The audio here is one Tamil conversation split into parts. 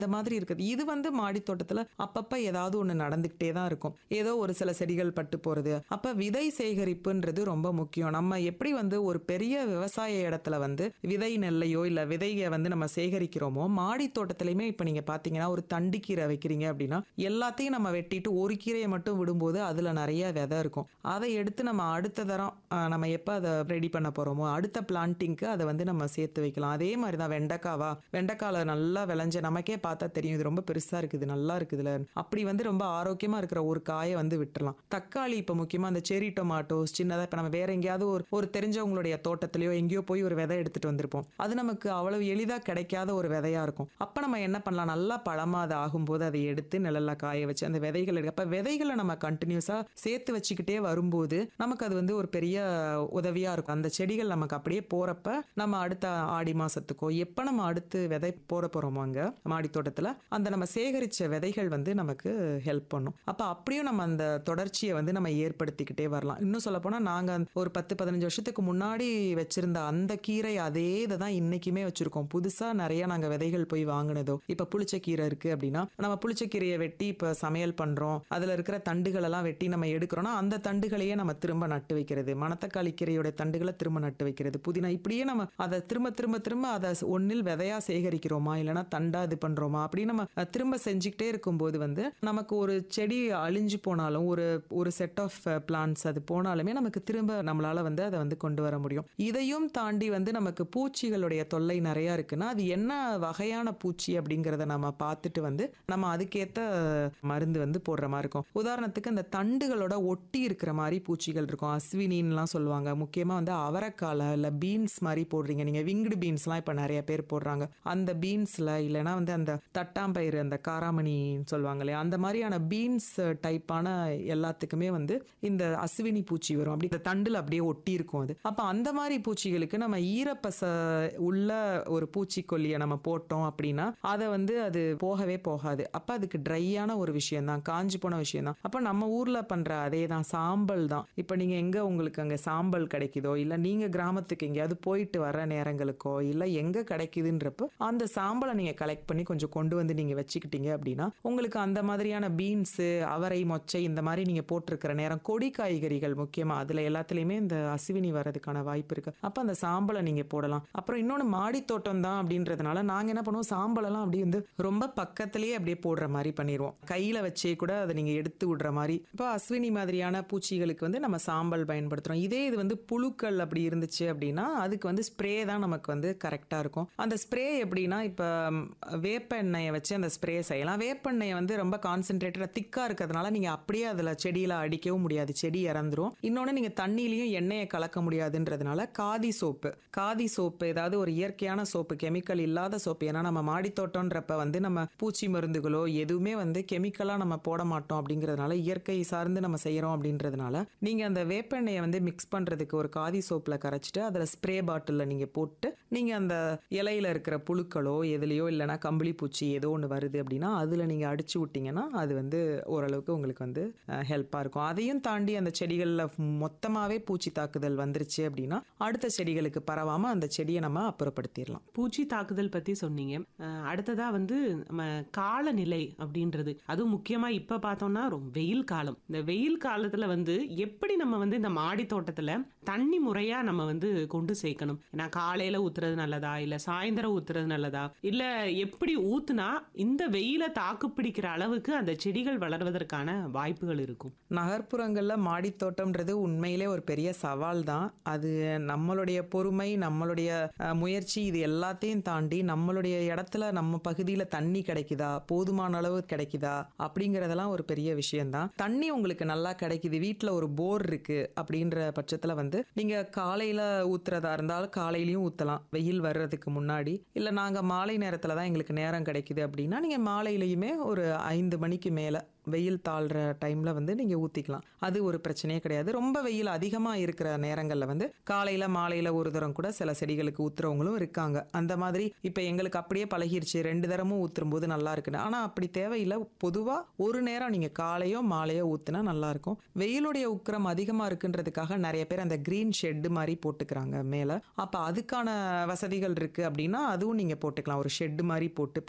இந்த மாதிரி இருக்குது இது வந்து மாடி தோட்டத்துல அப்பப்ப ஏதாவது ஒண்ணு நடந்துகிட்டே தான் இருக்கும் ஏதோ ஒரு சில செடிகள் பட்டு போறது அப்ப விதை சேகரிப்புன்றது ரொம்ப முக்கியம் நம்ம எப்படி வந்து ஒரு பெரிய விவசாய இடத்துல வந்து விதை நெல்லையோ இல்ல விதையை வந்து நம்ம சேகரிக்கிறோமோ மாடி தோட்டத்திலயுமே இப்ப நீங்க பாத்தீங்கன்னா ஒரு தண்டு கீரை வைக்கிறீங்க அப்படின்னா எல்லாத்தையும் நம்ம வெட்டிட்டு ஒரு கீரையை மட்டும் விடும்போது அதுல நிறைய விதை இருக்கும் அதை எடுத்து நம்ம அடுத்த தரம் ஆஹ், நம்ம எப்ப அதை ரெடி பண்ண போறோமோ அடுத்த பிளான்டிங்க்கு அதை வந்து நம்ம சேர்த்து வைக்கலாம் அதே மாதிரி தான் வெண்டைக்காவா வெண்டைக்கால நல்லா விளைஞ்ச நமக்கே பார்த்தா தெரியும் இது ரொம்ப பெருசா இருக்குது நல்லா இருக்குதுல அப்படி வந்து ரொம்ப ஆரோக்கியமா இருக்கிற ஒரு காயை வந்து விட்டுறலாம் தக்காளி இப்போ முக்கியமா அந்த செரி டொமாட்டோஸ் சின்னதா இப்போ நம்ம வேற எங்கேயாவது ஒரு ஒரு தெரிஞ்சவங்களுடைய தோட்டத்திலயோ எங்கேயோ போய் ஒரு விதை எடுத்துட்டு வந்திருப்போம் அது நமக்கு அவ்வளவு எளிதா கிடைக்காத ஒரு விதையா இருக்கும் அப்ப நம்ம என்ன பண்ணலாம் நல்லா பழமா அது ஆகும்போது அதை எடுத்து நிழல்ல காய வச்சு அந்த விதைகள் எடுக்க அப்ப விதைகளை நம்ம கண்டினியூஸா சேர்த்து வச்சுக்கிட்டே வரும்போது நமக்கு அது வந்து ஒரு பெரிய உதவியா இருக்கும் அந்த செடிகள் நமக்கு அப்படியே போறப்ப நம்ம அடுத்த ஆடி மாசத்துக்கோ எப்ப நம்ம அடுத்து விதை போட போறோமோ அங்க மாடி தோட்டத்துல அந்த நம்ம சேகரிச்ச விதைகள் வந்து நமக்கு ஹெல்ப் பண்ணும் அப்ப அப்படியும் நம்ம அந்த தொடர்ச்சியை வந்து நம்ம ஏற்படுத்திக்கிட்டே வரலாம் இன்னும் சொல்ல போனா நாங்க ஒரு பத்து பதினஞ்சு வருஷத்துக்கு முன்னாடி வச்சிருந்த அந்த கீரை அதே இதை தான் இன்னைக்குமே வச்சிருக்கோம் புதுசா நிறைய நாங்க விதைகள் போய் வாங்கினதோ இப்ப புளிச்சக்கீரை இருக்கு அப்படின்னா நம்ம புளிச்சக்கீரையை வெட்டி இப்ப சமையல் பண்றோம் அதுல இருக்கிற தண்டுகள் எல்லாம் வெட்டி நம்ம எடுக்கிறோம்னா அந்த தண்டுகளையே நம்ம திரும்ப நட்டு வைக்கிறது மணத்தக்காளி கீரையோட தண்டுகளை திரும்ப நட்டு வைக்கிறது புதினா இப்படியே நம்ம அதை திரும்ப திரும்ப திரும்ப அதை ஒன்னில் விதையா சேகரிக்கிறோமா இல்லைன்னா தண்டா இது பண்றோமா அப்படி நம்ம அஹ், திரும்ப செஞ்சுக்கிட்டே இருக்கும்போது வந்து நமக்கு ஒரு செடி அழிஞ்சு போனாலும் ஒரு ஒரு செட் ஆஃப் பிளான்ஸ் அது போனாலுமே நமக்கு திரும்ப நம்மளால வந்து அதை வந்து கொண்டு வர முடியும் இதையும் தாண்டி வந்து நமக்கு பூச்சிகளுடைய தொல்லை நிறைய இருக்குன்னா அது என்ன வகையான பூச்சி அப்படிங்கிறத நம்ம பார்த்துட்டு வந்து நம்ம அதுக்கேத்த மருந்து வந்து போடுற மாதிரி இருக்கும் உதாரணத்துக்கு அந்த தண்டுகளோட ஒட்டி இருக்கிற மாதிரி பூச்சிகள் இருக்கும் அஸ்வினின்லாம் சொல்லுவாங்க முக்கியமா வந்து அவரைக்கால இல்ல பீன்ஸ் மாதிரி போடுறீங்க நீங்க விங்டு பீன்ஸ்லாம் இப்ப நிறைய பேர் போடுறாங்க அந்த பீன்ஸ்ல இல்லைன்னா வந்து அந்த தட்டாம்பயிறு அந்த காராமணின்னு சொல்லுவாங்க இல்லையா அந்த மாதிரியான பீன்ஸ் டைப்பான எல்லாத்துக்குமே வந்து இந்த அஸ்வினி பூச்சி வரும் அப்படி இந்த தண்டுல அப்படியே ஒட்டி இருக்கும் அது அப்ப அந்த மாதிரி பூச்சிகளுக்கு நம்ம ஈரப்பச உள்ள ஒரு பூச்சிக்கொல்லியை நம்ம போட்டோம் அப்படின்னா அதை வந்து அது போகவே போகாது அப்ப அதுக்கு ட்ரையான ஒரு விஷயம் தான் காஞ்சு போன விஷயம் தான் அப்ப நம்ம ஊர்ல பண்ற அதே தான் சாம்பல் தான் இப்ப நீங்க எங்க உங்களுக்கு அங்க சாம்பல் கிடைக்குதோ இல்ல நீங்க கிராமத்துக்கு எங்கேயாவது போயிட்டு வர நேரங்களுக்கோ இல்ல எங்க கிடைக்குதுன்றப்போ அந்த சாம்பலை நீங்க கலெக்ட் பண்ணி கொஞ்சம் கொண்டு வந்து நீங்க வச்சுக்கிட்டீங்க அப்படின்னா உங்களுக்கு அந்த மாதிரியான பீன்ஸ் அவரை மொச்சை இந்த மாதிரி நீங்க போட்டிருக்கிற நேரம் கொடி காய்கறிகள் முக்கியமா அதுல எல்லாத்துலயுமே இந்த அசுவினி வர்றதுக்கான வாய்ப்பு இருக்கு அப்ப அந்த சாம்பலை நீங்க போடலாம் அப்புறம் இன்னொன்னு மாடி தோட்டம் தான் அப்படின்றதுனால நாங்க என்ன பண்ணுவோம் சாம்பலெல்லாம் அப்படியே வந்து ரொம்ப பக்கத்திலேயே அப்படியே போடுற மாதிரி பண்ணிடுவோம் கையில வச்சே கூட அதை நீங்க எடுத்து விடுற மாதிரி இப்போ அஸ்வினி மாதிரியான பூச்சிகளுக்கு வந்து நம்ம சாம்பல் பயன்படுத்துறோம் இதே இது வந்து புழுக்கள் அப்படி இருந்துச்சு அப்படின்னா அதுக்கு வந்து ஸ்ப்ரே தான் நமக்கு வந்து கரெக்டா இருக்கும் அந்த ஸ்ப்ரே எப்படின்னா இப்போ வேப்ப எண்ணெயை வச்சு அந்த ஸ்ப்ரே செய்யலாம் வேப்ப எண்ணெயை வந்து ரொம்ப கான்சென்ட்ரேட்டடா திக்கா இருக்கிறதுனால நீங்க அப்படியே அதுல செடியில அடிக்கவும் முடியாது செடி இறந்துரும் இன்னொன்னு நீங்க தண்ணியிலையும் எண்ணெயை கலக்க முடியாதுன்றதுனால காதி சோப்பு காதி சோப்பு ஏதாவது ஒரு இயற்கையான சோப்பு கெமிக்கல் இல்லாத சோப்பு ஏன்னா நம்ம மாடி தோட்டம்ன்றப்ப வந்து நம்ம பூச்சி மருந்துகளோ எதுவுமே வந்து கெமிக்கலா நம்ம போட மாட்டோம் அப்படிங்கிறதுனால இயற்கை சார்ந்து நம்ம செய்யறோம் அப்படின்றதுனால நீங்க அந்த வேப்பெண்ணெயை வந்து மிக்ஸ் பண்றதுக்கு ஒரு காதி சோப்புல கரைச்சிட்டு அதுல ஸ்ப்ரே பாட்டில்ல நீங்க போட்டு நீங்க அந்த இலையில இருக்கிற புழுக்களோ எதுலயோ இல்லைன்னா கம்பளி பூச்சி ஏதோ ஒன்று வருது அப்படின்னா அதுல நீங்க அடிச்சு விட்டீங்கன்னா அது வந்து ஓரளவுக்கு உங்களுக்கு வந்து ஹெல்ப்பா இருக்கும் அதையும் தாண்டி அந்த செடிகள்ல மொத்தமாவே பூச்சி தாக்குதல் வந்துருச்சு அப்படின்னா அடுத்த செடிகளுக்கு பரவாம அந்த செடியை நம்ம அப்புறப்படுத்திடலாம் பூச்சி தாக்குதல் பத்தி சொன்னீங்க அஹ் அடுத்ததா வந்து நம்ம காலநிலை அப்படின்றது அதுவும் முக்கியமா இப்ப பார்த்தோம்னா ரொம்ப வெயில் காலம் இந்த வெயில் காலத்துல வந்து எப்படி நம்ம வந்து இந்த மாடி தோட்டத்துல தண்ணி முறையா நம்ம வந்து கொண்டு சேர்க்கணும் ஏன்னா காலையில ஊத்துறது நல்லதா இல்ல சாயந்தரம் ஊத்துறது நல்லதா இல்ல எப்படி ஊத்துனா இந்த வெயில தாக்கு பிடிக்கிற அளவுக்கு அந்த செடிகள் வளர்வதற்கான வாய்ப்புகள் இருக்கும் நகர்ப்புறங்கள்ல மாடி தோட்டம்ன்றது உண்மையிலே ஒரு பெரிய சவால் தான் அது நம்மளுடைய பொறுமை நம்மளுடைய அஹ், முயற்சி இது எல்லாத்தையும் தாண்டி நம்மளுடைய இடத்துல நம்ம பகுதியில தண்ணி கிடைக்குதா போதுமான அளவு கிடைக்குதா அப்படிங்கறதெல்லாம் ஒரு பெரிய விஷயம்தான் தண்ணி உங்களுக்கு நல்லா கிடைக்குது வீட்ல ஒரு போர் இருக்கு அப்படின்ற பட்சத்துல வந்து நீங்க காலையில ஊத்துறதா இருந்தாலும் காலையிலயும் ஊத்தலாம் வெயில் வர்றதுக்கு முன்னாடி இல்ல நாங்க மாலை நேரத்துல தான் எங்களுக்கு நேரம் கிடைக்குது அப்படின்னா நீங்க மாலையிலயுமே ஒரு ஐந்து மணிக்கு மேல வெயில் தாழ்ற டைம்ல வந்து நீங்க ஊத்திக்கலாம் அது ஒரு பிரச்சனையே கிடையாது ரொம்ப வெயில் அதிகமா இருக்கிற நேரங்கள்ல வந்து காலையில மாலையில ஒரு தரம் கூட சில செடிகளுக்கு ஊத்துறவங்களும் இருக்காங்க அந்த மாதிரி இப்ப எங்களுக்கு அப்படியே பழகிருச்சு ரெண்டு தரமும் ஊத்தும் போது நல்லா இருக்குன்னு ஆனா அப்படி தேவையில்லை பொதுவா ஒரு நேரம் நீங்க காலையோ மாலையோ ஊத்துனா நல்லா இருக்கும் வெயிலுடைய உக்கிரம் அதிகமா இருக்குன்றதுக்காக நிறைய பேர் அந்த கிரீன் ஷெட் மாதிரி போட்டுக்கிறாங்க மேல அப்ப அதுக்கான வசதிகள் இருக்கு அப்படின்னா அதுவும் நீங்க போட்டுக்கலாம் ஒரு ஷெட் மாதிரி போட்டு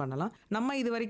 பண்ணலாம் நம்ம இது வரைக்கும்